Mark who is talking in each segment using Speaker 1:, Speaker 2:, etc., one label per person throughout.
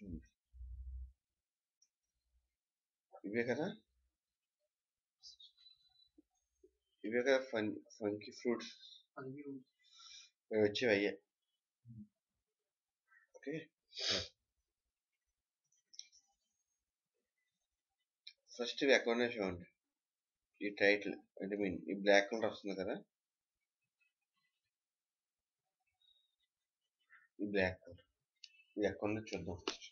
Speaker 1: చూడండి ఇవే కదా ఇవే కదా ఫన్ ఫంకీ ఫ్రూట్స్
Speaker 2: అది
Speaker 1: వచ్చేవి అయ్యే ఓకే ఫస్ట్ ఇవి అకౌంట్ చూడండి ఈ టైటిల్ అంటే మీన్ ఈ బ్లాక్ కలర్ వస్తుంది కదా ఈ బ్లాక్ కలర్ ఈ అకౌంట్ చూద్దాం ఫస్ట్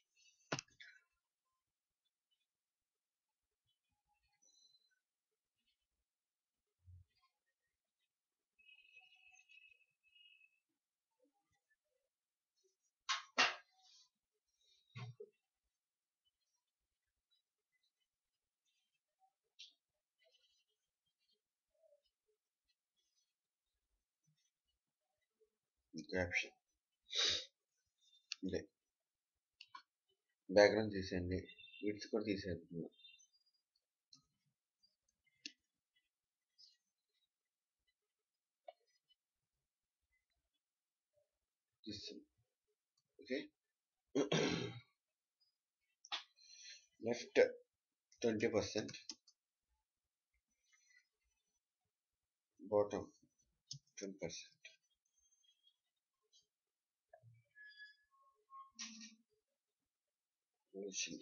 Speaker 1: క్యాప్షన్ ఇదే బ్యాక్గ్రౌండ్ తీసేయండి విడ్స్ కూడా తీసేయండి తీస్తాం okay left twenty percent bottom ten percent వచ్చింది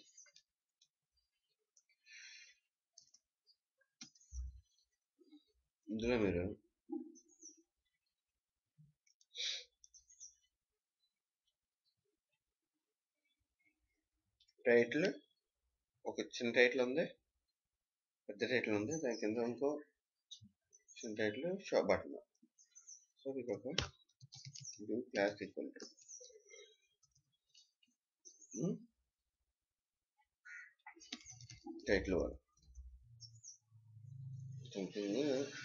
Speaker 1: ఇందులో మీరు టైటిల్ ఒక చిన్న టైటిల్ ఉంది పెద్ద టైటిల్ ఉంది దాని కింద ఇంకో చిన్న టైటిల్ షాప్ బటన్ సో మీకు ఒక ఇది class equal to title one something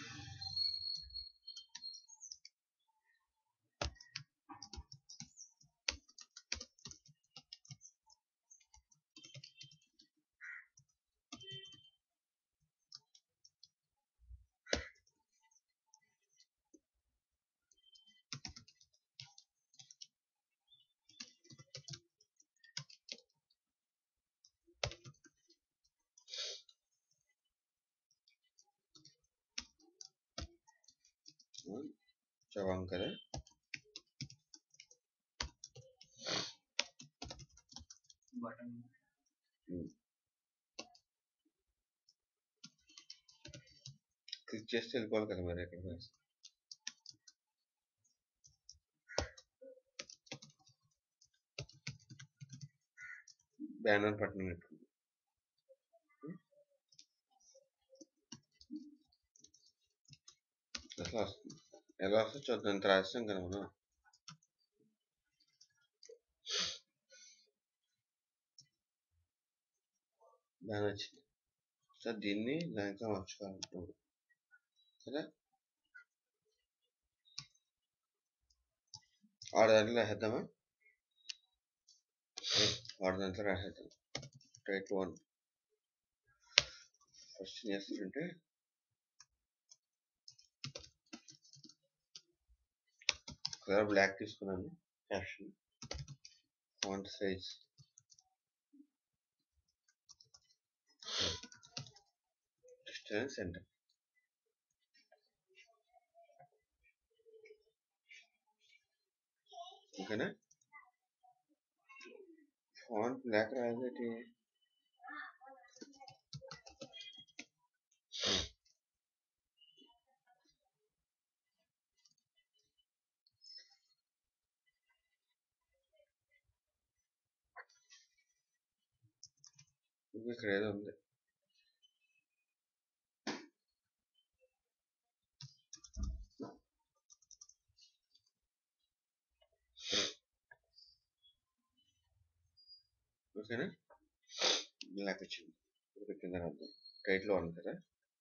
Speaker 1: చవాం కదా
Speaker 2: బటన్
Speaker 1: క్లిక్ చేస్తే వెళ్ళిపోవాలి కదా మరి ఎక్కడ బ్యానర్ పట్టణం పెట్టుకుంది అసలు వస్తుంది ఎలా వస్తుంది చూద్దాం ఇంత రాస్తాం కదా మనం దాని వచ్చింది సో దీన్ని దానితో మార్చుకోవాలి కదా ఆరు దాంట్లో రాసేద్దామా ఆరు దాంట్లో రాసేద్దాం టైప్ వన్ ఫస్ట్ ఏం చేస్తారంటే కలర్ బ్లాక్ తీసుకున్నాను caption font size distance centre ఓకేనా ఫాంట్ బ్లాక్ రాసేటి ఇక్కడ ఏదో ఉంది ఓకేనా బ్లాక్ వచ్చింది ఇప్పుడు కింద రాద్దాం టైట్లో ఉంది కదా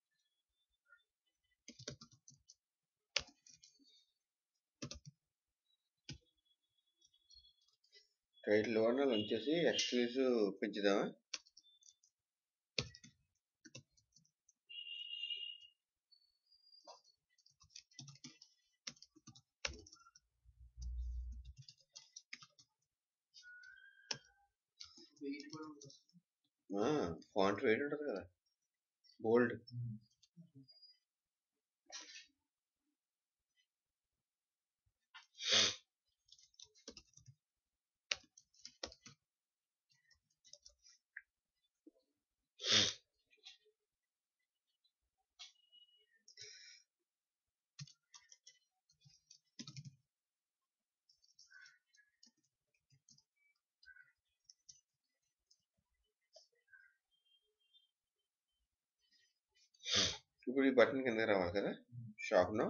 Speaker 1: టైటిల్ వన్ వచ్చేసి ఎక్స్క్లూజివ్ పెంచుదామా
Speaker 2: వెయిట్ కూడా ఉంటుంది
Speaker 1: ఫాంట్ వెయిట్ ఉంటుంది కదా బోల్డ్ ఇప్పుడు ఈ బటన్ కిందకి రావాలి కదా షాప్లో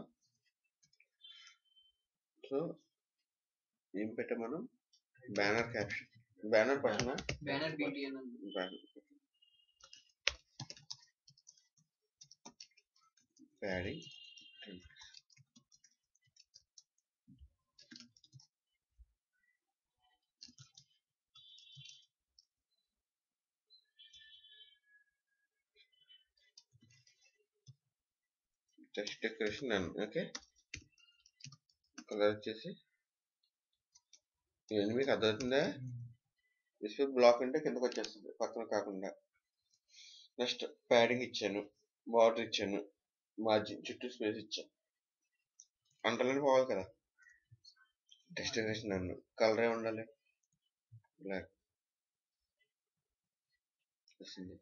Speaker 1: సో ఏం పెట్టాం మనం బ్యానర్ క్యాప్షన్ బ్యానర్ పక్కన
Speaker 2: బ్యానర్ బీటీఎన్ అని
Speaker 1: banner padding text decoration none okay colour వచ్చేసి ఇవన్నీ మీకు అర్థమవుతుందా డిస్ప్లే బ్లాక్ అంటే కిందకి వచ్చేస్తుంది పక్కన కాకుండా నెక్స్ట్ ప్యాడింగ్ ఇచ్చాను బార్డర్ ఇచ్చాను మార్జిన్ చుట్టూ స్పేస్ ఇచ్చాను అంటలని పోవాలి కదా టెక్స్ట్ డెకరేషన్ నన్ను కలర్ ఏ ఉండాలి బ్లాక్ వస్తుంది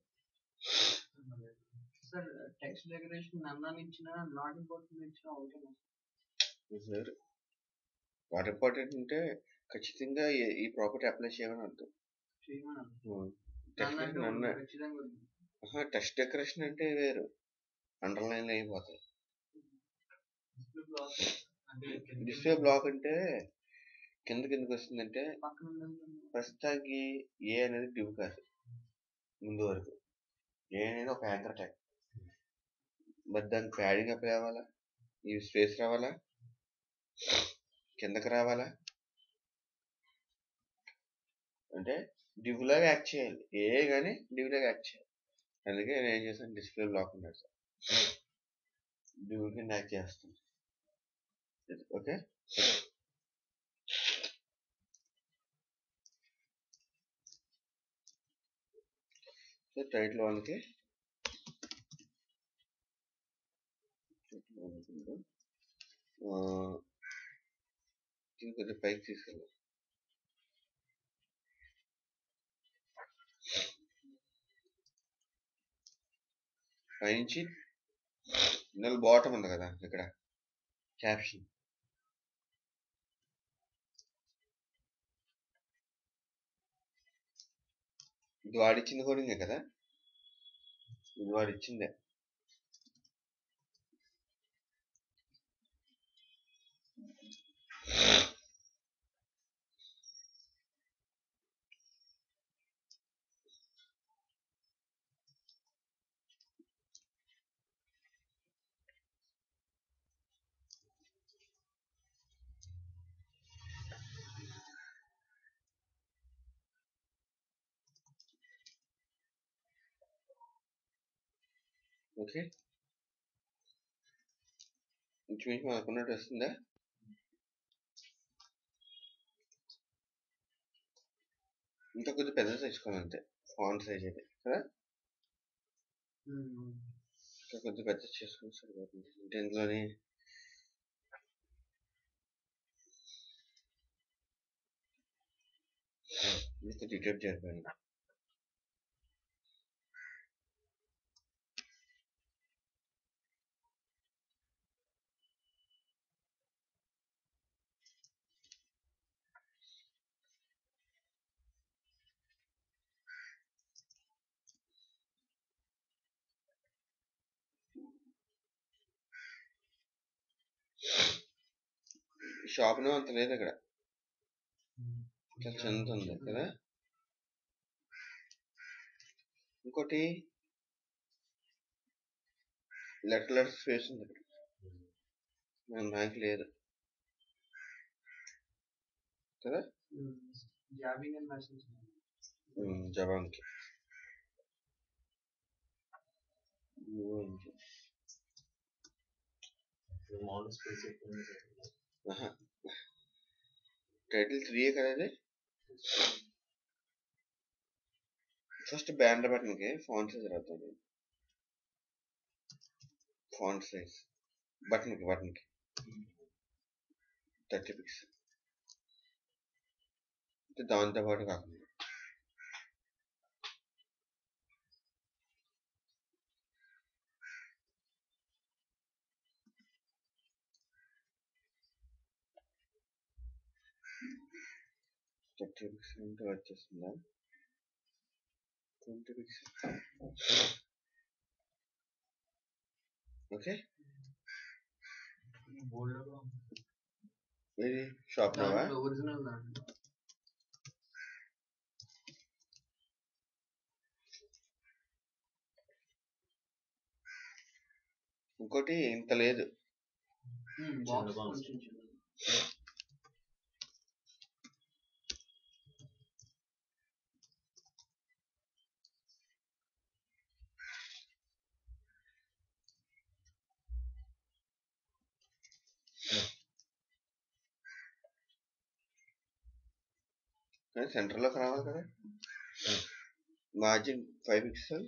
Speaker 2: సార్ టెక్స్ట్ డెకరేషన్ నన్నాని ఇచ్చిన నాట్ ఇంపార్టెంట్ ఇచ్చిన ఒకటే
Speaker 1: సార్ వాట్ ఇంపార్టెంట్ అంటే ఖచ్చితంగా ఈ- ఈ ప్రాపర్టీ అప్లై చేయమని అర్థం
Speaker 2: చేయమని
Speaker 1: టెక్స్ట్
Speaker 2: నన్ను
Speaker 1: నన్ను
Speaker 2: ఖచ్చితంగా ఉంది.
Speaker 1: టెక్స్ట్ డెకరేషన్ అంటే వేరు అండర్లైన్ అయిపోతాయి
Speaker 2: Display block అంటే కింద-
Speaker 1: డిస్ప్లే బ్లాక్ అంటే కింద కిందకి వస్తుందంటే
Speaker 2: పక్కన ఉన్నది
Speaker 1: ప్రస్తుతానికి ఏ అనేది డివ్ కాదు ముందు వరకు ఏ అనేది ఒక యాంకర్ ట్యాగ్ మరి దానికి ప్యాడింగ్ అప్లై అవ్వాలా ఈ స్పేస్ రావాలా కిందకి రావాలా అంటే డివ్ లాగా యాక్ట్ చేయాలి ఏ కానీ డివ్ లాగా యాక్ట్ చేయాలి అందుకే నేను ఏం చేశాను డిస్ప్లే బ్లాక్ ఉన్నాడు సార్ డివ్ కింద యాక్ట్ చేస్తాను ఓకే సో టైటిల్ వాళ్ళకి కొంచెం పైకి తీసుకెళ్ళి పైనుంచి ఇందులో బాటమ్ ఉంది కదా ఇక్కడ క్యాప్షన్ ఇది వాడిచ్చింది కూడా కదా ఇది వాడిచ్చిందే ఓకే ఇంచుమించు మనకు అనుకున్నట్టు వస్తుందా ఇంకా కొంచెం పెద్ద తెచ్చుకోవాలి అంతే ఫాంట్ సైజ్ అయితే కదా
Speaker 2: ఉమ్.
Speaker 1: ఇంకా కొంచెం పెద్ద చేసుకుని సరిపోతుంది అంటే ఇందులోని ఇంకా డిటెక్ట్ జరిపాను షాప్లో అంత లేదు ఇక్కడ చాలా చిన్నది ఉంది కదా ఇంకోటి లెటర్ లెటర్ స్పేస్ ఉంది ఇక్కడ మన బ్యాంక్ లేదు కదా
Speaker 2: ఉమ్. జాబింగ్ అండ్ మెసేజ్
Speaker 1: జవాన్కి
Speaker 3: మౌంట్ స్పేస్ ఎక్కువ ఉంది సార్.
Speaker 1: టైటిల్ త్రీ కదా అది ఫస్ట్ బ్యానర్ బటన్కి ఫాంట్ సైజ్ రాద్దాం ఫాంట్ సైజ్ బటన్కి బటన్కి థర్టీ పిక్స్ దాంతో పాటు కాకుండా థర్టీ పిక్స్ అంటే వచ్చేస్తుందా ట్వంటీ పిక్స్ ఓకే
Speaker 2: బోల్డ్
Speaker 1: ఇది షాప్ నవా
Speaker 2: దాంట్లో ఒరిజినల్ దాంట్లో
Speaker 1: ఇంకోటి ఇంత లేదు
Speaker 2: బాక్స్
Speaker 3: box.
Speaker 2: కొంచెం చిన్నది.
Speaker 1: కానీ సెంటర్లోకి రావాలి కదా మార్జిన్ ఫైవ్ పిక్సెల్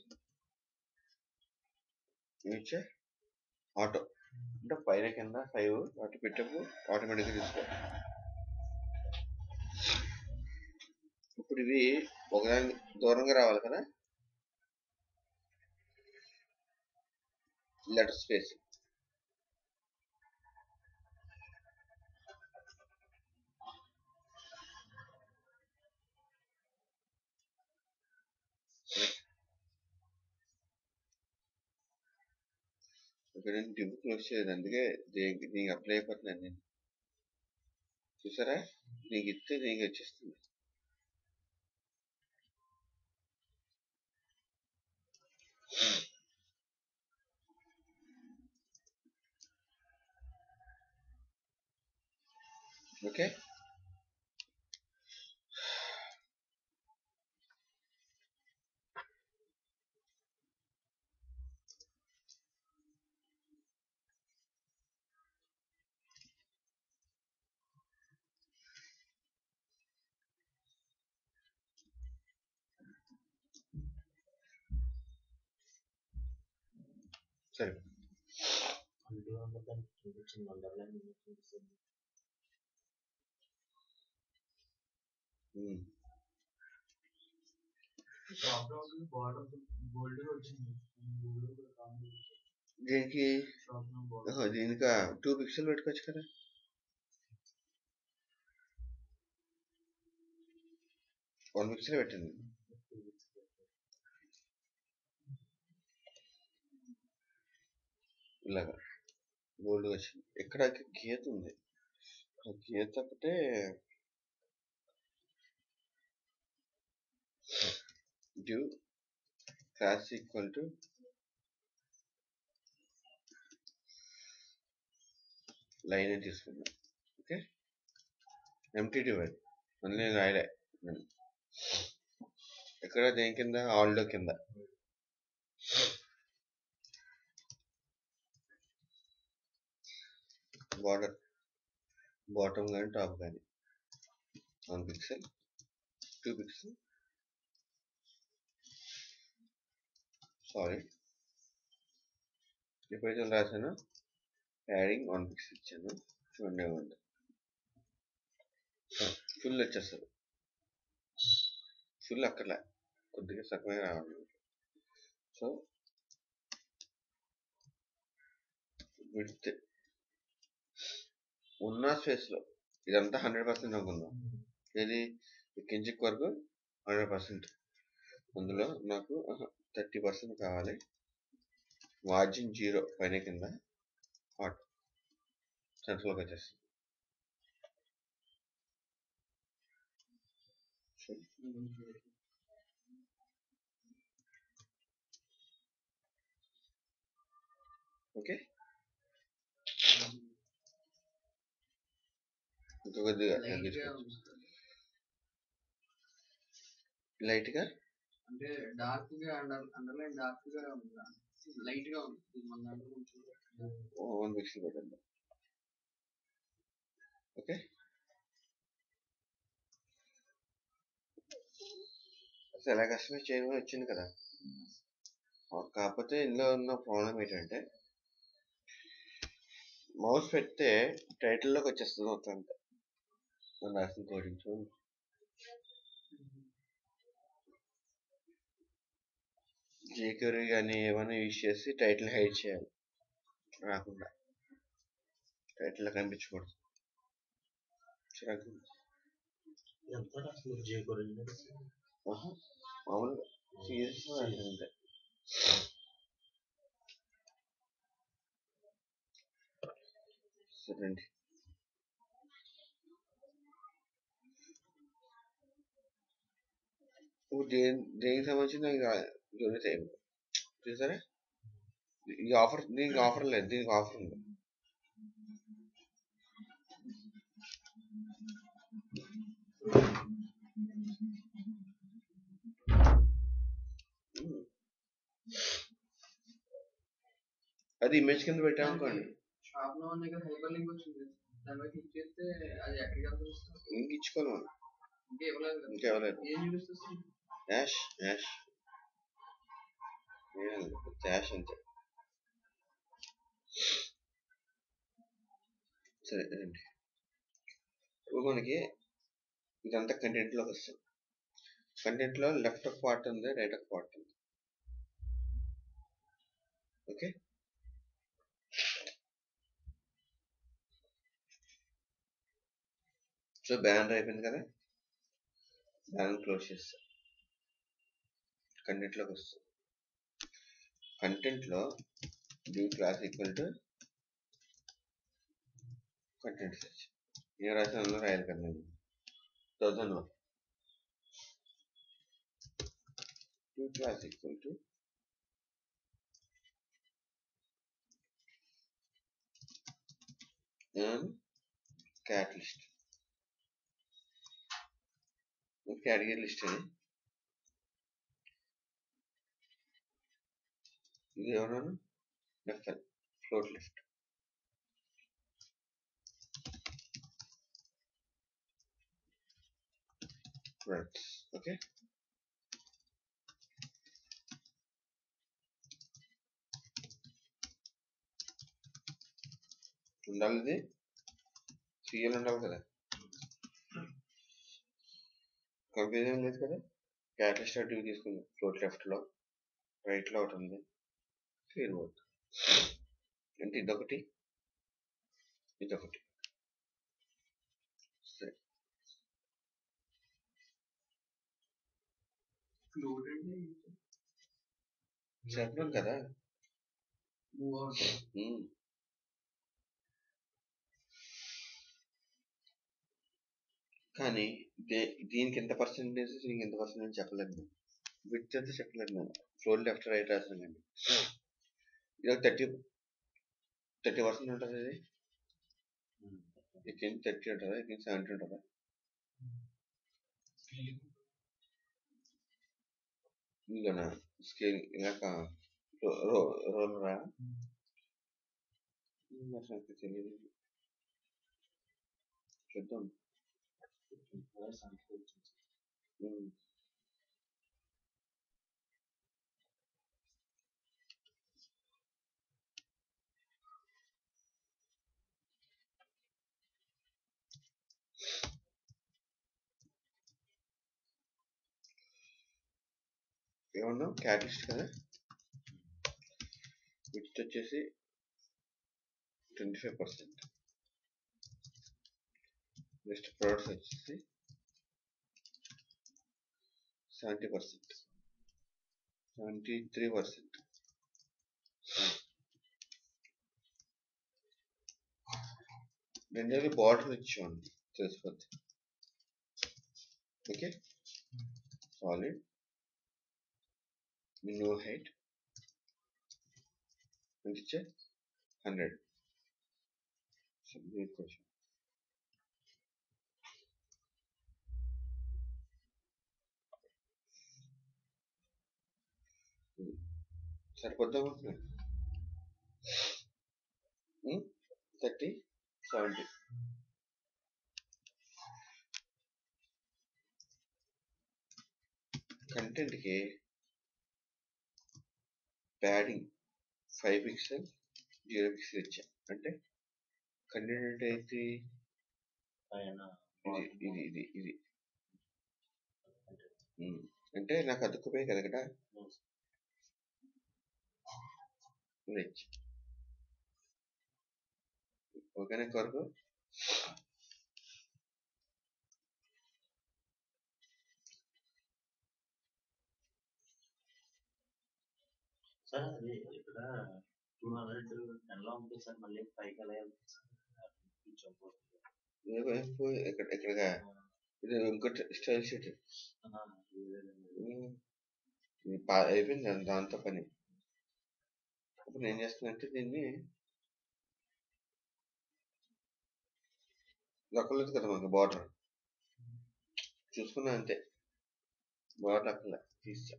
Speaker 1: ఇచ్చే ఆటో అంటే పైన కింద ఫైవ్ అటు పెట్టేప్పుడు ఆటోమేటిక్గా తీసుకో ఇప్పుడు ఇవి ఒకదాని దూరంగా రావాలి కదా లెటర్ స్పేస్ ఇక్కడ నేను డివ్ క్లోజ్ చేయలేదు అందుకే దీనికి దీనికి అప్లై అయిపోతున్నాను నేను చూసారా నీకు ఇస్తే నీకు వచ్చేస్తుంది ఓకే సరే
Speaker 3: అందులో ఉన్న దానికి చూపించిన అండర్లైన్ చూపిస్తుంది
Speaker 1: ఉమ్.
Speaker 2: షాప్ లో బార్డర్ గోల్డ్ వచ్చింది గోల్డ్ కూడా కావాలి
Speaker 1: దీనికి
Speaker 2: షాప్ లో బార్డర్
Speaker 1: ఆహా, దీనికి టూ పిక్సెల్ పెట్టుకోవచ్చు కదా వన్ పిక్సెల్ పెట్టింది ఇలాగా గోల్డ్ వచ్చింది ఇక్కడ గీత ఉంది ఇక్కడ గీత ఒకటే div class equal to line అని తీసుకుందాం ఓకే ఎంటీ డివైడ్ మళ్ళీ రాయలే నేను. ఎక్కడ దేని కింద ఆల్డో కింద బార్డర్ బాటమ్ కానీ టాప్ కానీ one pixel two pixel sorry ఎప్పుడైతే రాశానో యాడింగ్ వన్ పిక్సెల్ ఇచ్చాను చూడండి ఇవ్వండి ఫుల్ వచ్చేస్తుంది ఫుల్ అక్కర్లే కొద్దిగా సగమే రావాలి సో విడ్త్ ఉన్న స్పేస్లో ఇదంతా హండ్రెడ్ పర్సెంట్ అనుకుందాం ఇది కించిక్ వరకు హండ్రెడ్ పర్సెంట్ అందులో నాకు థర్టీ పర్సెంట్ కావాలి మార్జిన్ జీరో పైన కింద హాట్ సెంటర్లోకి వచ్చేస్తుంది ఓకే ఇంకా కొద్దిగా
Speaker 2: లైట్ గా
Speaker 1: తగ్గించుకోవచ్చు
Speaker 2: ఉంది.
Speaker 1: లైట్గా
Speaker 2: అంటే డార్క్ గా అండర్ అండర్లైన్ డార్క్ గా ఉంది లైట్ గా ఉంది ఇది మన దాంట్లో కొంచెం
Speaker 1: వన్ పిక్సెల్ పెట్టండి ఓకే ఎలా కస్టమైజ్ చేయడం వచ్చింది కదా కాకపోతే ఇందులో ఉన్న ప్రాబ్లం ఏంటంటే మౌస్ పెడితే టైటిల్లోకి వచ్చేస్తుంది మొత్తం అంతా మనం రాసిన కోడింగ్ చూడండి జేక్యూరీ కానీ ఏమైనా యూజ్ చేసి టైటిల్ హైడ్ చేయాలి రాకుండా టైటిల్లో కనిపించకూడదు చిరాకు
Speaker 3: ఎంత అసలు జేకూరండి
Speaker 1: ఆహా, మామూలుగా సీరియస్ అంతే సరేండి ఇప్పుడు దేని దేనికి సంబంధించిన దొరుకుతాయి చూసారా ఈ ఆఫర్ దీనికి ఆఫర్ లేదు దీనికి ఆఫర్ ఉంది ఉమ్. అది ఇమేజ్ కింద పెట్టామనుకోండి
Speaker 2: షాప్ లో ఉన్న దగ్గర హైపర్ లింక్ వచ్చింది దాని మీద క్లిక్ చేస్తే అది ఎక్కడికి వెళ్తుంది
Speaker 1: ఇంక ఇచ్చుకోను మనం
Speaker 2: ఇంకా ఇవ్వలేదు కదా
Speaker 1: ఇంకెవలేదు
Speaker 2: ఏం చూపిస్తుంది
Speaker 1: యాష్ యాష్ యాష్ అంతే సరే రండి ఇప్పుడు మనకి ఇదంతా కంటెంట్లోకి వస్తుంది కంటెంట్లో లెఫ్ట్ ఒక పార్ట్ ఉంది రైట్ ఒక పార్ట్ ఉంది ఓకే సో బ్యానర్ అయిపోయింది కదా బ్యానర్ క్లోజ్ చేస్తా కంటెంట్లోకి వస్తుంది కంటెంట్లో div class equal to content search నేను రాసిన అందులో రాయాలి కదా నేను thousand one div class equal to cat list category list అని ఇది ఎవరన్నా left float left right okay ఉండాలి ఇది సీఎల్ ఉండాలి కదా కన్ఫ్యూజన్ లేదు కదా క్యాటలిస్ట్ అటు తీసుకుందాం ఫ్లోట్ లెఫ్ట్లో రైట్లో ఒకటి ఉంది క్లియర్ బోర్డ్ అంటే ఇదొకటి ఇదొకటి సరే
Speaker 2: ఫ్లోట్ అంటే
Speaker 1: చెప్పడం కదా
Speaker 2: మూవ్ అవుట్
Speaker 1: ఉమ్. కానీ దే- దీనికి ఎంత పర్సెంటేజ్ దీనికి ఎంత పర్సెంటేజ్ చెప్పలేదు నేను విత్ అయితే చెప్పలేదు నేను ఫ్లోర్ లెఫ్ట్ రైట్ రాసానండి ఇది థర్టీ థర్టీ పర్సెంట్ ఉంటుంది ఇది ఇక్కడ థర్టీ ఉంటుందా ఇక్కడ సెవెంటీ ఉంటుందా ఇందులోనా స్కేల్ ఇలా రోల్ రా మరి నాకు తెలియదు చూద్దాం ఉమ్. ఏమన్నాం క్యాటలిస్ట్ కదా విత్ వచ్చేసి twenty five percent next products వచ్చేసి seventy percent seventy three percent రెండేది బార్డర్ ఇచ్చామండి తెలిసిపోద్ది ఓకే సాలిడ్ మినిమం హైట్ ఎంత ఇచ్చా హండ్రెడ్ సబ్మిట్ క్వశ్చన్ సరిపోద్దాం అనుకుంటున్నాను థర్టీ సెవెంటీ కంటెంట్కి padding five pixel zero pixel ఇచ్చా అంటే కంటెంట్ అంటే ఏంటి
Speaker 3: పైన
Speaker 1: ఇది ఇది ఇది ఇది ఉమ్. అంటే నాకు అతుక్కుపోయి కదా ఇక్కడ ఇది ఇచ్చా ఓకేనా కొరకు
Speaker 3: సార్ అది ఇక్కడ టూ హండ్రెడ్ టెన్ లో ఉంటుంది సార్ మళ్ళీ పైకి ఎలా వెళ్తుంది సార్ కొంచెం పోతుంది.
Speaker 1: ఇది వైపు ఇక్కడ ఇక్కడగా ఇది ఇంకోటి స్టైల్ షీట్
Speaker 3: ఆ, ఈ విధంగా.
Speaker 1: ఇది పా- అయిపోయింది దాని- దాంతో పని ఇప్పుడు నేను చేస్తున్నట్టు దీన్ని లక్కలేదు కదా మనకి బార్డర్ చూసుకున్నా అంతే బార్డర్ లక్కలే తీసా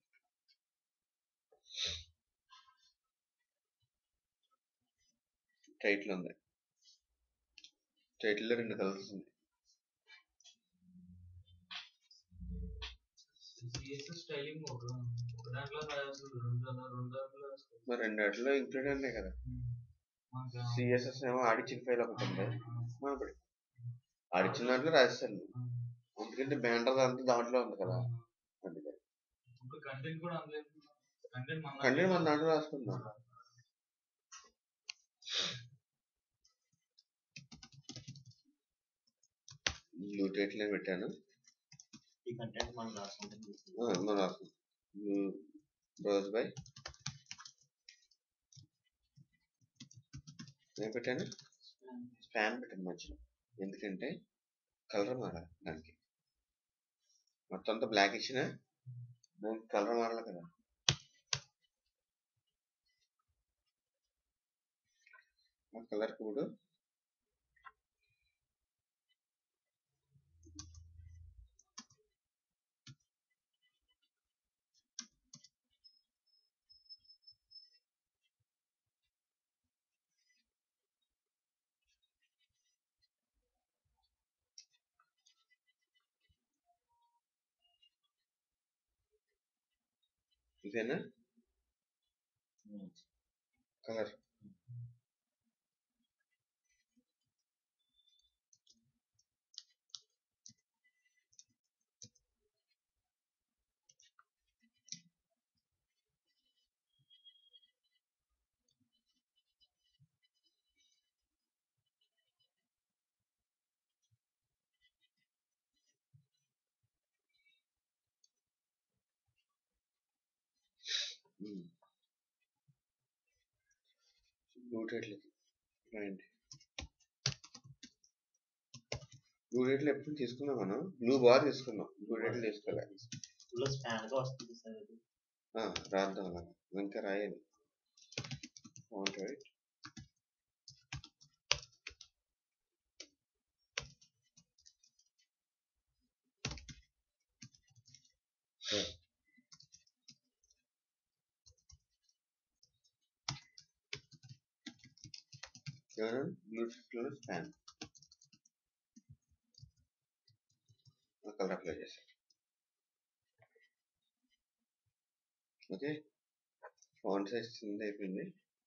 Speaker 1: టైటిల్ ఉంది టైటిల్లో రెండు కలర్స్ ఉంది
Speaker 4: సిఎస్ఎస్ స్టైలింగ్ ఒక ఒక దాంట్లో రాయాల్సింది రెండు దాంట్లో రెండు దాంట్లో రాసుకో.
Speaker 1: మరి రెండు వాటిలో ఇంక్లూడ్ ఉన్నాయి కదా
Speaker 4: మనకి
Speaker 1: సిఎస్ఎస్ ఏమో ఆడిచిన ఫైల్ ఒకటి ఉంది
Speaker 4: ఆ,
Speaker 1: మనపడి ఆడిచిన దాంట్లో రాస్తాను ఎందుకంటే బ్యానర్ అంతా దాంట్లో ఉంది కదా అందుకే
Speaker 4: ఇంకా కంటెంట్ కూడా అందులో కంటెంట్ మన
Speaker 1: కంటెంట్ మన దాంట్లో రాసుకుందాం బ్లూ టైటిల్ అని పెట్టాను
Speaker 3: ఈ కంటెంట్ మనం రాసుకుంటే
Speaker 1: ఆ, మనం రాసుకుందాం బ్లూ బ్రౌజ్ బై ఏం పెట్టాను స్పాన్ పెట్టాను మధ్యలో ఎందుకంటే కలర్ మారాలి దానికి మొత్తం అంతా బ్లాక్ ఇచ్చిన దానికి కలర్ మారాలి కదా ఆ కలర్ కూడా ఇదేనా colour blue title right blue title ఎప్పుడు తీసుకున్నాం మనం బ్లూ బార్ తీసుకున్నాం బ్లూ టైటిల్ తీసుకోలే
Speaker 3: ఇందులో స్పాన్ గా వస్తుంది సార్ ఇది
Speaker 1: ఆ, రాద్దాం అలాగా ఇంకా రాయాలి ఫాంట్ రైట్ చూడండి బ్లూటూత్లో స్పాన్ కలర్ అప్లై చేశాను ఓకే ఫాంట్ సైజ్ చిన్న అయిపోయింది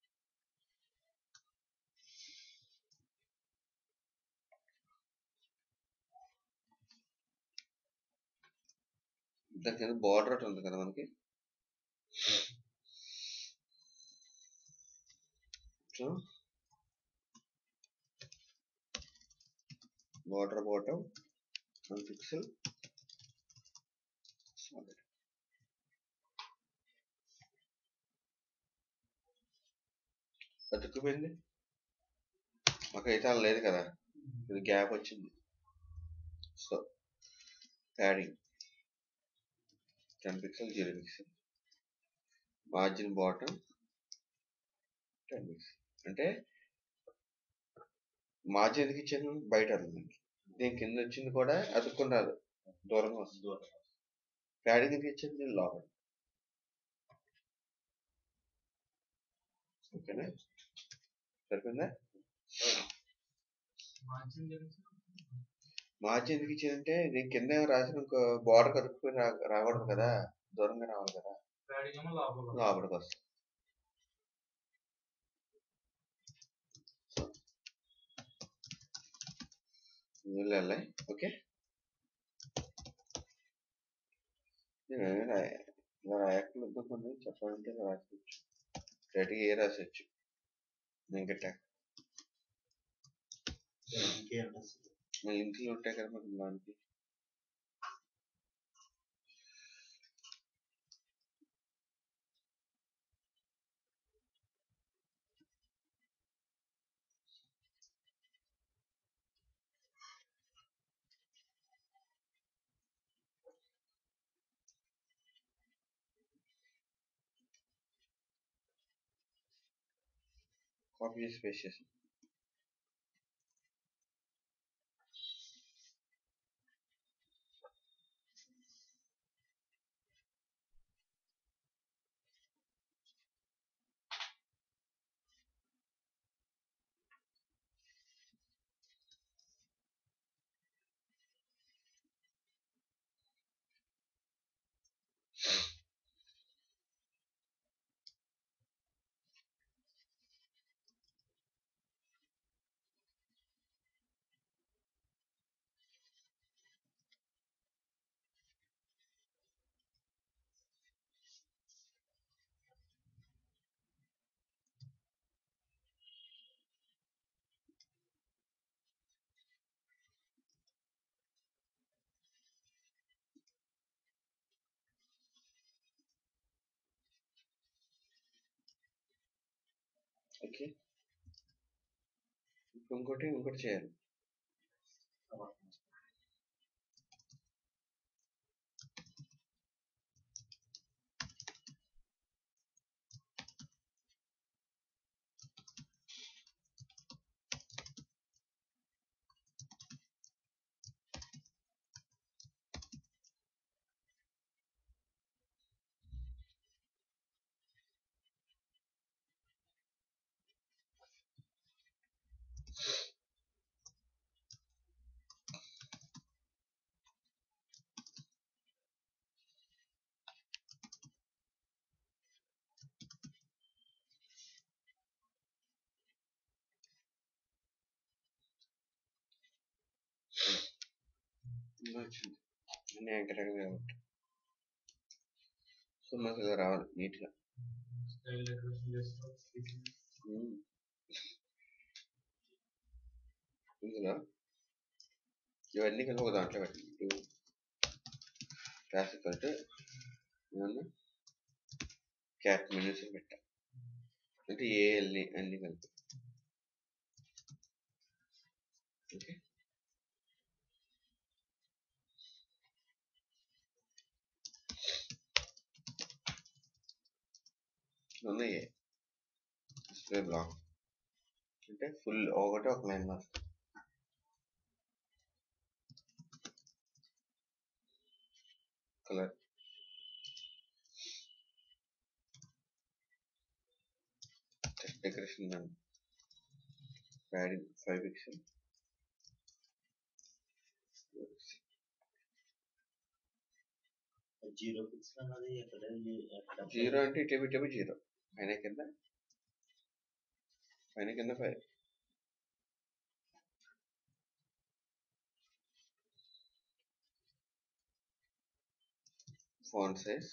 Speaker 1: దాని కింద బార్డర్ ఒకటి ఉంది కదా మనకి so border bottom one pixel solid అతుక్కుపోయింది మాకైతే అలా లేదు కదా ఇది గ్యాప్ వచ్చింది so padding ten pixel zero pixel margin bottom ten pixel అంటే మార్జిన్ ఎందుకు ఇచ్చాను బయట అర్థమైంది దీని కింద వచ్చింది కూడా అతుక్కుని రాదు దూరంగా వస్తుంది
Speaker 3: దూరం
Speaker 1: ప్యాడింగ్ ఎందుకు ఇచ్చింది దీని లోపల ఓకేనా సరిపోయిందా
Speaker 4: మార్జిన్ తెలుసు
Speaker 1: మార్చి ఎందుకు ఇచ్చానంటే నేను కింద రాసిన ఒక బార్డర్ కలుపుకొని రా రాకూడదు కదా దూరంగా రావాలి కదా
Speaker 4: ప్యాడింగ్ ఏమో లోపల
Speaker 1: లోపలికి వస్తుంది నీళ్ళు వెళ్ళాయి ఓకే నేను రా- ఇలా రాయకుండా కొన్ని చెప్పాలంటే ఇలా రాసుకోవచ్చు రెడీ ఏ రాసొచ్చు ఇంకా ట్యాగ్
Speaker 3: ఇంకేం అసలు
Speaker 1: మళ్ళీ లింకులు ఉంటాయి కదా మనకి దానికి కాపీ చేసి పేస్ట్ చేసి ఓకే ఇప్పుడు ఇంకోటి ఇంకోటి చేయాలి ఇలా వచ్చింది అన్ని యాంకర్ కాబట్టి సో మనకి ఇలా రావాలి నీట్గా
Speaker 4: స్టైల్ డెకరేషన్ చేస్తాం
Speaker 1: ఇందులో ఇవన్నీ కలిపి ఒక దాంట్లో పెట్టండి క్లాసిక్ అంటే ఏమన్నా క్యాప్ మెనూస్ పెట్టా అంటే ఏ అన్ని అన్ని కలిపి ఓకే ఉన్నాయి డిస్ప్లే బ్లాక్ అంటే ఫుల్ ఒకటి ఒక లైన్ మాత్రం కలర్ టెస్ట్ డెకరేషన్ దాన్ని padding five pixel
Speaker 3: zero pix అన్నది ఎక్కడ ఎక్కడ
Speaker 1: జీరో అంటే ఇటు ఇటు జీరో పైన కింద పైన కింద five font size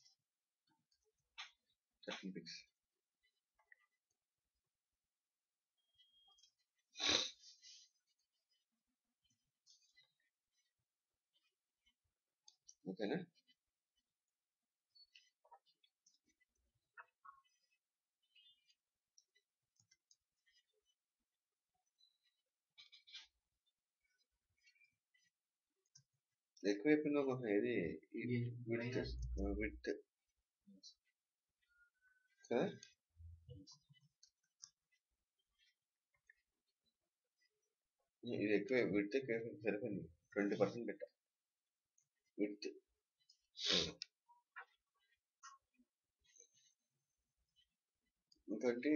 Speaker 1: thirteen pix ఓకేనా ఎక్కువ అయిపోయిందో కొంచెం ఇది
Speaker 2: ఇది
Speaker 1: విత్
Speaker 2: minus.
Speaker 1: విత్ కదా ఇది ఎక్కువ విత్ సరిపోయింది ట్వంటీ పర్సెంట్ పెట్టా విత్ ఇంకోటి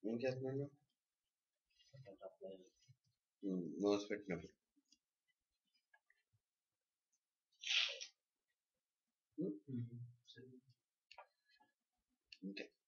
Speaker 1: ఏం చేస్తున్నాను
Speaker 3: అప్లై
Speaker 1: నోట్స్ పెట్టినప్పుడు అంతే